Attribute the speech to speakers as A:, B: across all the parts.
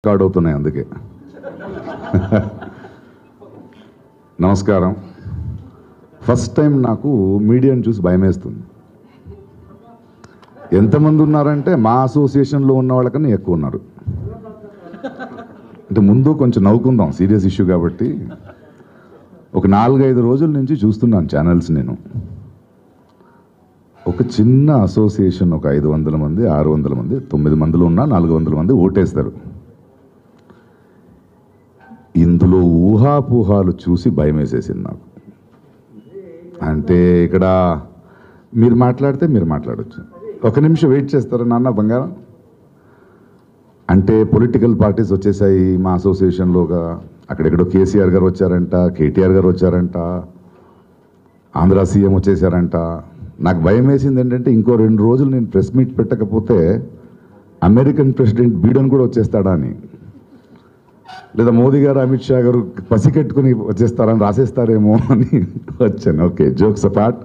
A: record అవుతున్నాయి అందుకే నమస్కారం ఫస్ట్ టైం నాకు మీడియాని చూసి భయం వేస్తుంది ఎంతమంది ఉన్నారంటే మా అసోసియేషన్లో ఉన్న వాళ్ళకన్నా ఎక్కువ ఉన్నారు అంటే ముందు కొంచెం నవ్వుకుందాం సీరియస్ ఇష్యూ కాబట్టి ఒక నాలుగైదు రోజుల నుంచి చూస్తున్నాను ఛానల్స్ నేను ఒక చిన్న అసోసియేషన్ ఒక ఐదు వందల మంది ఆరు వందల మంది తొమ్మిది మందిలో ఉన్న నాలుగు వందల మంది ఓటేస్తారు ఇందులో ఊహాపోహాలు చూసి భయం వేసేసింది నాకు అంటే ఇక్కడ మీరు మాట్లాడితే మీరు మాట్లాడచ్చు ఒక నిమిషం వెయిట్ చేస్తారా నాన్న బంగారం అంటే పొలిటికల్ పార్టీస్ వచ్చేసాయి మా అసోసియేషన్లోగా అక్కడెక్కడో కేసీఆర్ గారు వచ్చారంట కేటీఆర్ గారు వచ్చారంట ఆంధ్ర సీఎం వచ్చేసారంట నాకు భయం వేసింది ఏంటంటే ఇంకో రెండు రోజులు నేను ప్రెస్ మీట్ పెట్టకపోతే అమెరికన్ ప్రెసిడెంట్ బీడన్ కూడా వచ్చేస్తాడా అని లేదా మోదీ గారు అమిత్ షా గారు పసికెట్టుకుని వచ్చేస్తారని రాసేస్తారేమో అని వచ్చాను ఓకే జోక్స్ అపార్ట్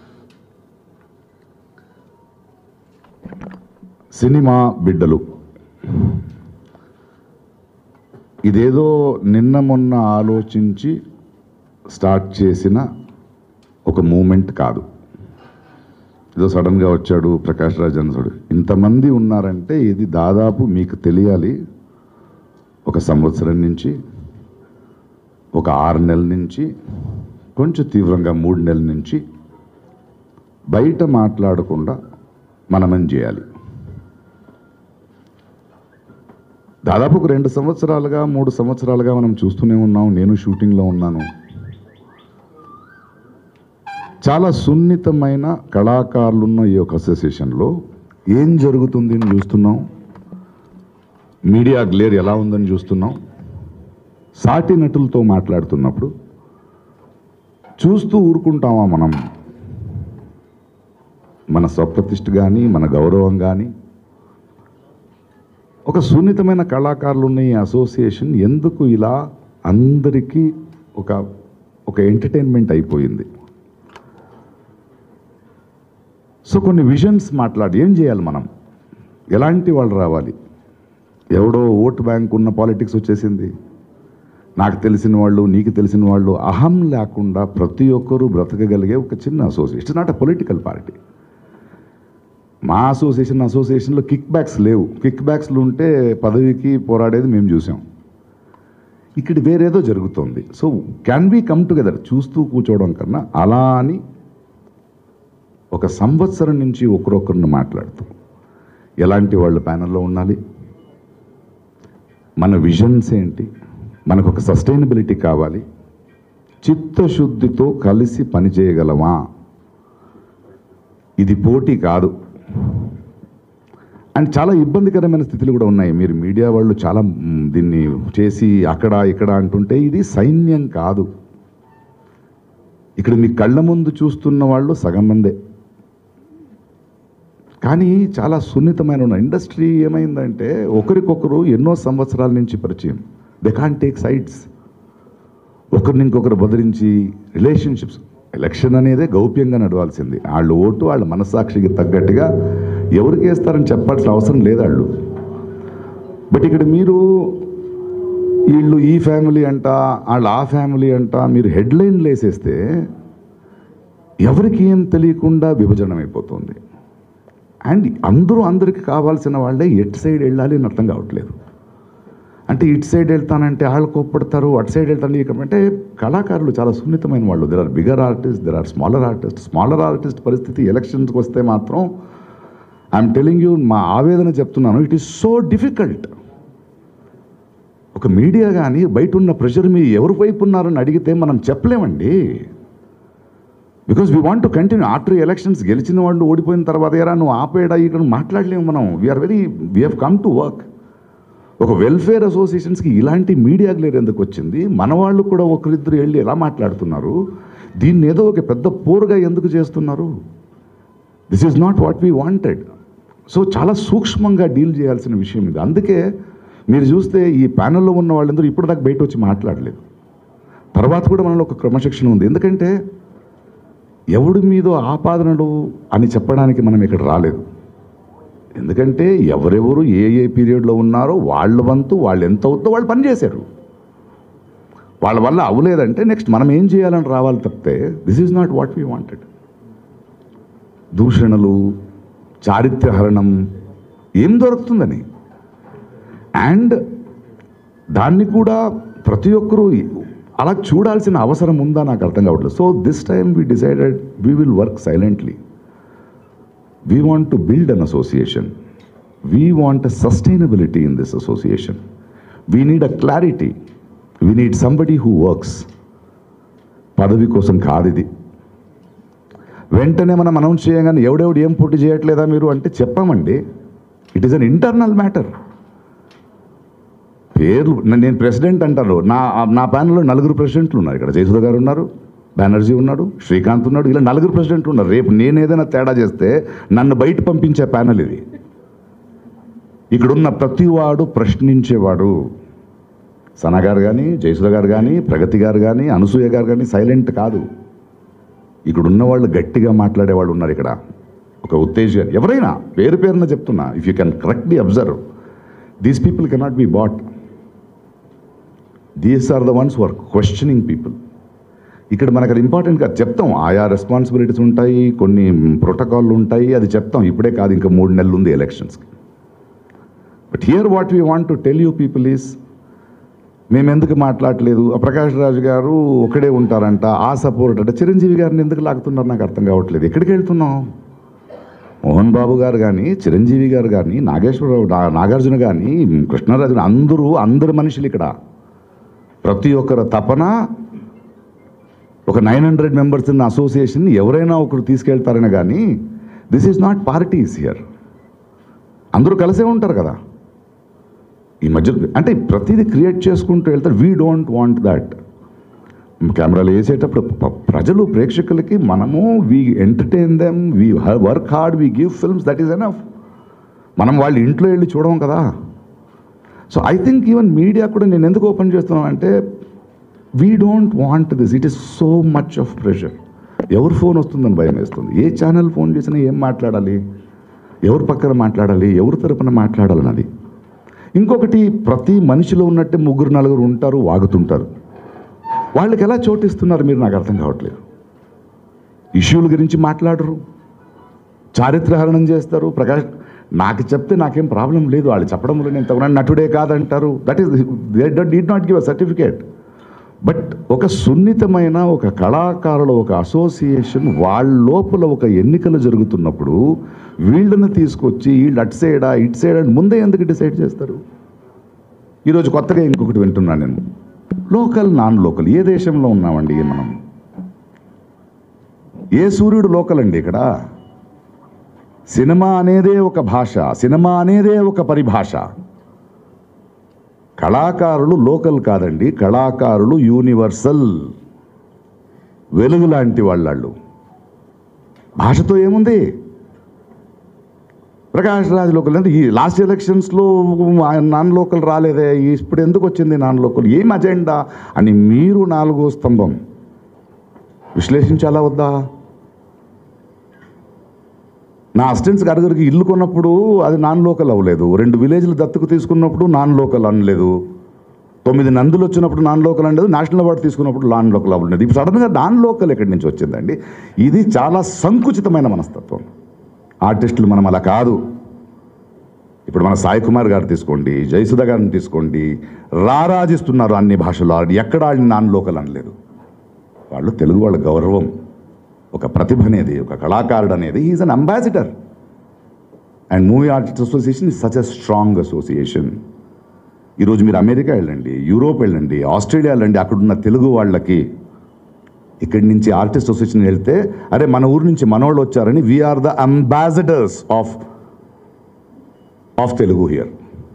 A: సినిమా బిడ్డలు ఇదేదో నిన్న మొన్న ఆలోచించి స్టార్ట్ చేసిన ఒక మూమెంట్ కాదు ఏదో సడన్గా వచ్చాడు ప్రకాష్ రాజ్ అన్నసాడు ఇంతమంది ఉన్నారంటే ఇది దాదాపు మీకు తెలియాలి ఒక సంవత్సరం నుంచి ఒక ఆరు నెలల నుంచి కొంచెం తీవ్రంగా మూడు నెలల నుంచి బయట మాట్లాడకుండా మనమని చేయాలి దాదాపు ఒక రెండు సంవత్సరాలుగా మూడు సంవత్సరాలుగా మనం చూస్తూనే ఉన్నాం నేను షూటింగ్లో ఉన్నాను చాలా సున్నితమైన కళాకారులున్న ఈ యొక్క అసోసియేషన్లో ఏం జరుగుతుంది అని చూస్తున్నాం మీడియా గ్లేర్ ఎలా ఉందని చూస్తున్నాం సాటి నటులతో మాట్లాడుతున్నప్పుడు చూస్తూ ఊరుకుంటామా మనం మన స్వప్రతిష్ఠ కానీ మన గౌరవం కానీ ఒక సున్నితమైన కళాకారులు ఉన్న ఈ అసోసియేషన్ ఎందుకు ఇలా అందరికీ ఒక ఒక ఎంటర్టైన్మెంట్ అయిపోయింది సో కొన్ని విజన్స్ మాట్లాడి ఏం చేయాలి మనం ఎలాంటి వాళ్ళు రావాలి ఎవడో ఓటు బ్యాంక్ ఉన్న పాలిటిక్స్ వచ్చేసింది నాకు తెలిసిన వాళ్ళు నీకు తెలిసిన వాళ్ళు అహం లేకుండా ప్రతి ఒక్కరూ బ్రతకగలిగే ఒక చిన్న association not a political party మా అసోసియేషన్ అసోసియేషన్లో కిక్ బ్యాక్స్ లేవు కిక్ బ్యాక్స్లు ఉంటే పదవికి పోరాడేది మేము చూసాం ఇక్కడ వేరేదో జరుగుతోంది so can be come together చూస్తూ కూర్చోవడం కన్నా అలా అని ఒక సంవత్సరం నుంచి ఒకరొకరిని మాట్లాడుతూ ఎలాంటి వాళ్ళు ప్యానల్లో ఉండాలి మన విజన్స్ ఏంటి మనకు ఒక సస్టైనబిలిటీ కావాలి చిత్తశుద్ధితో కలిసి పనిచేయగలమా ఇది పోటీ కాదు అండ్ చాలా ఇబ్బందికరమైన స్థితులు కూడా ఉన్నాయి మీరు మీడియా వాళ్ళు చాలా మ్, దీన్ని చేసి అక్కడ ఇక్కడ అంటుంటే ఇది సైన్యం కాదు ఇక్కడ మీ కళ్ళ ముందు చూస్తున్న వాళ్ళు సగం మందే కానీ చాలా సున్నితమైన ఉన్న ఇండస్ట్రీ ఏమైందంటే ఒకరికొకరు ఎన్నో సంవత్సరాల నుంచి పరిచయం దే కాన్ టేక్ సైడ్స్ ఒకరిని ఇంకొకరు బదిరించి రిలేషన్షిప్స్ ఎలక్షన్ అనేదే గౌప్యంగా నడవాల్సింది వాళ్ళు ఓటు వాళ్ళ మనసాక్షికి తగ్గట్టుగా ఎవరికి వేస్తారని చెప్పాల్సిన అవసరం లేదు వాళ్ళు బట్ ఇక్కడ మీరు వీళ్ళు ఈ ఫ్యామిలీ అంట వాళ్ళు ఆ ఫ్యామిలీ అంట మీరు హెడ్లైన్లు వేసేస్తే ఎవరికి ఏం తెలియకుండా విభజనం అయిపోతుంది అండ్ అందరూ అందరికి కావాల్సిన వాళ్ళే ఎటు సైడ్ వెళ్ళాలి అని అర్థం కావట్లేదు అంటే ఇటు సైడ్ వెళ్తానంటే వాళ్ళు కోప్పడతారు అటు సైడ్ వెళ్తాను ఇక అంటే కళాకారులు చాలా సున్నితమైన వాళ్ళు there are bigger artist there are smaller artist smaller artist పరిస్థితి ఎలక్షన్స్కి వస్తే మాత్రం ఐఎమ్ టెలింగ్ యూ మా ఆవేదన చెప్తున్నాను ఇట్ ఈస్ సో డిఫికల్ట్ ఒక మీడియా కానీ బయట ఉన్న ప్రెషర్ మీ ఎవరి వైపు ఉన్నారని అడిగితే మనం చెప్పలేమండి because we want to continue after elections గెలిచిన వాళ్ళు ఓడిపోయిన తర్వాత ఎరా నువ్వు ఆపేడా ఇక్కడ మాట్లాడలేము మనం we are very we have come to work ఒక వెల్ఫేర్ అసోసియేషన్స్కి ఇలాంటి మీడియా గ్లేర్ ఎందుకు వచ్చింది మన వాళ్ళు కూడా ఒకరిద్దరు వెళ్ళి ఎలా మాట్లాడుతున్నారు దీన్ని ఏదో ఒక పెద్ద పోరుగా ఎందుకు చేస్తున్నారు this is not what we wanted so చాలా సూక్ష్మంగా డీల్ చేయాల్సిన విషయం ఇది అందుకే మీరు చూస్తే ఈ ప్యానెల్లో ఉన్న వాళ్ళందరూ ఇప్పటిదాకా బయట వచ్చి మాట్లాడలేదు తర్వాత కూడా మనలో ఒక క్రమశిక్షణ ఉంది ఎందుకంటే ఎవడి మీదో ఆపాదనలు అని చెప్పడానికి మనం ఇక్కడ రాలేదు ఎందుకంటే ఎవరెవరు ఏ ఏ పీరియడ్లో ఉన్నారో వాళ్ళ వంతు వాళ్ళు ఎంత అవుతుందో వాళ్ళు పని చేశారు వాళ్ళ వల్ల అవ్వలేదంటే నెక్స్ట్ మనం ఏం చేయాలని రావాలి తప్పితే this is not what we wanted దూషణలు చారిత్రహరణం ఏం దొరుకుతుందని అండ్ దాన్ని కూడా ప్రతి ఒక్కరూ అలా చూడాల్సిన అవసరం ఉందా నాకు అర్థం కావట్లేదు so this time we decided we will work silently we want to build an association we want a sustainability in this association we need a clarity we need somebody who works పదవి కోసం కాదు ఇది వెంటనే మనం announce చేయగానే ఎవడెవడు ఏం పోటీ చేయట్లేదా మీరు అంటే చెప్పామండి it is an internal matter పేర్లు న- నేను ప్రెసిడెంట్ అంటారు నా నా ప్యానల్లో నలుగురు ప్రెసిడెంట్లు ఉన్నారు ఇక్కడ జయసుధ గారు ఉన్నారు బెనర్జీ ఉన్నాడు శ్రీకాంత్ ఉన్నాడు ఇలా నలుగురు ప్రెసిడెంట్లు ఉన్నారు రేపు నేను ఏదైనా తేడా చేస్తే నన్ను బయట పంపించే ప్యానల్ ఇది ఇక్కడున్న ప్రతివాడు ప్రశ్నించేవాడు సన గారు కానీ జయసుధ గారు కానీ ప్రగతి గారు కానీ అనసూయ గారు కానీ సైలెంట్ కాదు ఇక్కడ ఉన్న వాళ్ళు గట్టిగా మాట్లాడే వాళ్ళు ఉన్నారు ఇక్కడ ఒక ఉత్తేజ్ గారు ఎవరైనా పేరు పేరున చెప్తున్నా if you can correctly observe these people cannot be bought these are the ones were questioning people ఇక్కడ మనకు అది ఇంపార్టెంట్ కాదు చెప్తాం ఆయా రెస్పాన్సిబిలిటీస్ ఉంటాయి కొన్ని ప్రోటోకాల్లు ఉంటాయి అది చెప్తాం ఇప్పుడే కాదు ఇంకా మూడు నెలలు ఉంది ఎలక్షన్స్కి but here what we want to tell you people is మేము ఎందుకు మాట్లాడలేదు ఆ ప్రకాష్ రాజు గారు ఒకడే ఉంటారంట ఆ సపోర్ట్ అంటే చిరంజీవి గారిని ఎందుకు లాగుతున్నారు నాకు అర్థం కావట్లేదు ఎక్కడికి వెళ్తున్నాం మోహన్ బాబు గారు కానీ చిరంజీవి గారు కానీ నాగేశ్వరరావు నా- నాగార్జున కానీ కృష్ణరాజు గాని అందరూ అందరు మనుషులు ఇక్కడ ప్రతి ఒక్కరి తపన ఒక నైన్ హండ్రెడ్ మెంబర్స్ ఉన్న అసోసియేషన్ ఎవరైనా ఒకరు తీసుకెళ్తారని కానీ this is not parties here అందరూ కలిసే ఉంటారు కదా ఈ మధ్య అంటే ప్రతిదీ క్రియేట్ చేసుకుంటూ వెళ్తారు వీ డోంట్ వాంట్ దట్ కెమెరాలు వేసేటప్పుడు ప- ప్రజలు ప్రేక్షకులకి మనము we entertain them we work hard we give films that is enough మనం వాళ్ళ ఇంట్లో వెళ్ళి చూడడం కదా so I think even media కూడా నేను ఎందుకు ఓపెన్ చేస్తున్నాను అంటే we don't want this it is so much of pressure ఎవరు ఫోన్ వస్తుందని భయం వేస్తుంది ఏ ఛానల్ ఫోన్ చేసినా ఏం మాట్లాడాలి ఎవరు పక్కన మాట్లాడాలి ఎవరి తరపున మాట్లాడాలన్నది ఇంకొకటి ప్రతి మనిషిలో ఉన్నట్టే ముగ్గురు నలుగురు ఉంటారు వాగుతుంటారు వాళ్ళకి ఎలా చోటిస్తున్నారు మీరు నాకు అర్థం కావట్లేదు ఇష్యూల గురించి మాట్లాడరు చారిత్రహరణం చేస్తారు ప్రకాష్ నాకు చెప్తే నాకేం ప్రాబ్లం లేదు వాళ్ళు చెప్పడంలో నేను తగిన నటుడే కాదంటారు that is they did not give a certificate but ఒక సున్నితమైన ఒక కళాకారుల ఒక అసోసియేషన్ వాళ్ళ లోపల ఒక ఎన్నికలు జరుగుతున్నప్పుడు వీళ్ళని తీసుకొచ్చి వీళ్ళు అటు సైడా ఇటు సైడ్ అని ముందే ఎందుకు డిసైడ్ చేస్తారు ఈరోజు కొత్తగా ఇంకొకటి వింటున్నాను నేను లోకల్ నాన్ లోకల్ ఏ దేశంలో ఉన్నామండి మనం ఏ సూర్యుడు లోకల్ అండి ఇక్కడ సినిమా అనేదే ఒక భాష సినిమా అనేదే ఒక పరిభాష కళాకారులు లోకల్ కాదండి కళాకారులు యూనివర్సల్ వెలుగు లాంటి వాళ్ళు భాషతో ఏముంది ప్రకాష్ రాజ్ లోకల్ అంటే ఈ లాస్ట్ ఎలక్షన్స్లో ఆయన నాన్ లోకల్ రాలేదే ఇప్పుడు ఎందుకు వచ్చింది నాన్ లోకల్ ఏం అజెండా అని మీరు నాలుగో స్తంభం విశ్లేషించాలా వద్దా నా అసిస్టెంట్స్ గారికి ఇల్లు కొన్నప్పుడు అది నాన్ లోకల్ అవ్వలేదు రెండు విలేజ్లు దత్తుకు తీసుకున్నప్పుడు నాన్ లోకల్ అనలేదు తొమ్మిది నందులు వచ్చినప్పుడు నాన్ లోకల్ అనలేదు నేషనల్ అవార్డు తీసుకున్నప్పుడు నాన్ లోకల్ అవ్వలేదు ఇప్పుడు సడన్గా నాన్ లోకల్ ఎక్కడి నుంచి వచ్చిందండి ఇది చాలా సంకుచితమైన మనస్తత్వం ఆర్టిస్టులు మనం అలా కాదు ఇప్పుడు మన సాయి కుమార్ గారు తీసుకోండి జయసుధ గారిని తీసుకోండి రారాజిస్తున్నారు అన్ని భాషల్లో ఎక్కడ ఆయన నాన్ లోకల్ అనలేదు వాళ్ళు తెలుగు వాళ్ళ గౌరవం ఒక ప్రతిభ అనేది ఒక కళాకారుడు అనేది is an ambassador and movie artist association is such a strong association ఈరోజు మీరు అమెరికా వెళ్ళండి యూరోప్ వెళ్ళండి ఆస్ట్రేలియా వెళ్ళండి అక్కడున్న తెలుగు వాళ్ళకి ఇక్కడి నుంచి ఆర్టిస్ట్ అసోసియేషన్ వెళ్తే అరే మన ఊరు నుంచి మనోళ్ళు వచ్చారని we are the ambassadors of of Telugu here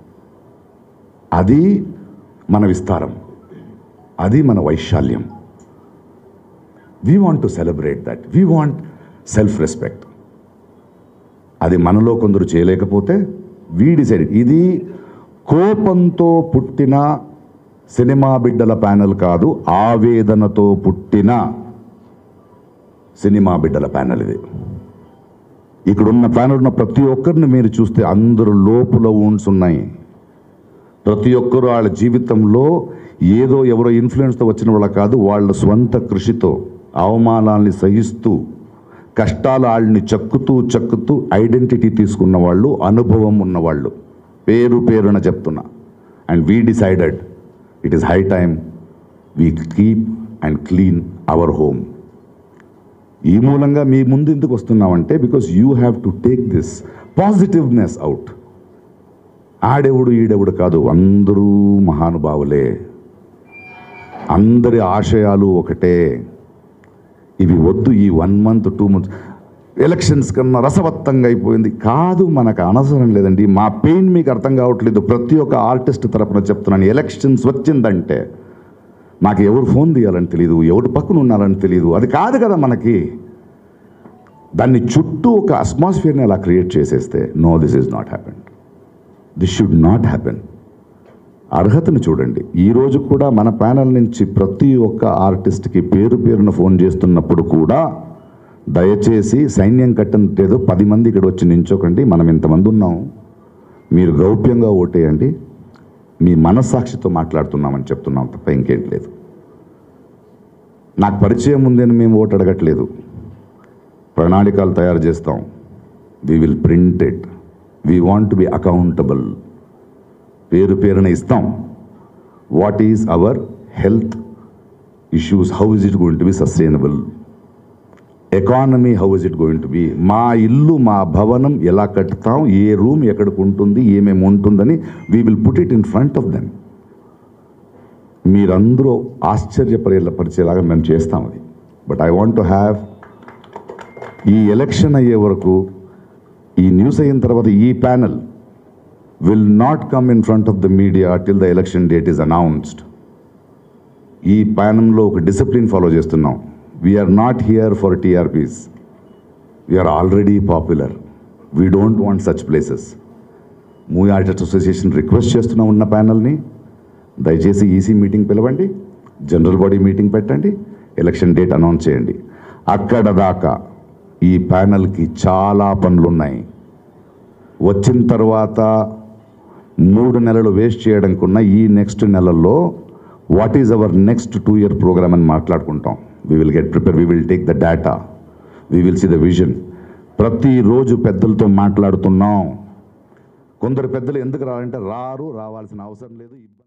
A: అది మన విస్తారం అది మన వైశాల్యం we want to celebrate that we want self respect అది మనలో కొందరు చేయలేకపోతే వీ డిసైడ్ ఇది కోపంతో పుట్టిన సినిమా బిడ్డల ప్యానెల్ కాదు ఆవేదనతో పుట్టిన సినిమా బిడ్డల ప్యానెల్ ఇది ఇక్కడ ఉన్న ప్యానల్ ఉన్న ప్రతి ఒక్కరిని మీరు చూస్తే అందరు లోపల ఊన్స్ ఉన్నాయి ప్రతి ఒక్కరు వాళ్ళ జీవితంలో ఏదో ఎవరో ఇన్ఫ్లుయెన్స్తో వచ్చిన వాళ్ళ కాదు వాళ్ళ స్వంత కృషితో అవమానాల్ని సహిస్తూ కష్టాలు వాళ్ళని చక్కుతూ చక్కుతూ ఐడెంటిటీ తీసుకున్న వాళ్ళు అనుభవం ఉన్నవాళ్ళు పేరు పేరున చెప్తున్నా and we decided it is high time we keep and clean our home ఈ మూలంగా మీ ముందు ఎందుకు వస్తున్నామంటే because you have to take this positiveness out ఆడెవడు ఈడెవడు కాదు అందరూ మహానుభావులే అందరి ఆశయాలు ఒకటే ఇవి వద్దు ఈ one month two months elections కన్నా రసవత్తంగా అయిపోయింది కాదు మనకు అనవసరం లేదండి మా పెయిన్ మీకు అర్థం కావట్లేదు ప్రతి ఒక్క ఆర్టిస్ట్ తరపున చెప్తున్నాను ఎలక్షన్స్ వచ్చిందంటే నాకు ఎవరు ఫోన్ తీయాలని తెలియదు ఎవరు పక్కన ఉన్నారని తెలియదు అది కాదు కదా మనకి దాన్ని చుట్టూ ఒక అట్మాస్ఫియర్ని అలా క్రియేట్ చేసేస్తే no this is not happen this should not happen అర్హతను చూడండి ఈ రోజు కూడా మన ప్యానల్ నుంచి ప్రతి ఒక్క ఆర్టిస్ట్కి పేరు పేరున ఫోన్ చేస్తున్నప్పుడు కూడా దయచేసి సైన్యం కట్టేదో పది మంది ఇక్కడ వచ్చి నించోకండి మనం ఇంతమంది ఉన్నాం మీరు గౌప్యంగా ఓటేయండి మీ మనస్సాక్షితో మాట్లాడుతున్నామని చెప్తున్నాం తప్ప ఇంకేంటి లేదు నాకు పరిచయం ఉందని మేము ఓటు అడగట్లేదు ప్రణాళికలు తయారు చేస్తాం we will print it we want be accountable పేరు పేరున ఇస్తాం what is our health issues how is it going to be sustainable economy how is it going to be మా ఇల్లు మా భవనం ఎలా కట్టుతాం ఏ రూమ్ ఎక్కడికి ఉంటుంది ఏమేమి ఉంటుందని we will put it in front of them మీరందరూ ఆశ్చర్యపరేలా పరిచేలాగా మేము చేస్తాం అది but I want to have ఈ ఎలక్షన్ అయ్యే వరకు ఈ న్యూస్ అయిన తర్వాత ఈ panel will not come in front of the media till the election date is announced ఈ ప్యానంలో ఒక డిసిప్లిన్ ఫాలో చేస్తున్నాం we are not here for TRPs we are already popular we don't want such places movie artist association request చేస్తున్నాం ఉన్న ప్యానల్ని దయచేసి EC meeting పిలవండి general body meeting పెట్టండి ఎలక్షన్ డేట్ అనౌన్స్ చేయండి అక్కడ దాకా ఈ ప్యానల్కి చాలా పనులు ఉన్నాయి వచ్చిన తర్వాత మూడు నెలలు వేస్ట్ చేయడం కన్నా ఈ నెక్స్ట్ నెలల్లో what is our next two year programme అని మాట్లాడుకుంటాం we will get prepare we will take the data we will see the vision ప్రతిరోజు పెద్దలతో మాట్లాడుతున్నాం కొందరు పెద్దలు ఎందుకు రావాలంటే రారు రావాల్సిన అవసరం లేదు ఇబ్బంది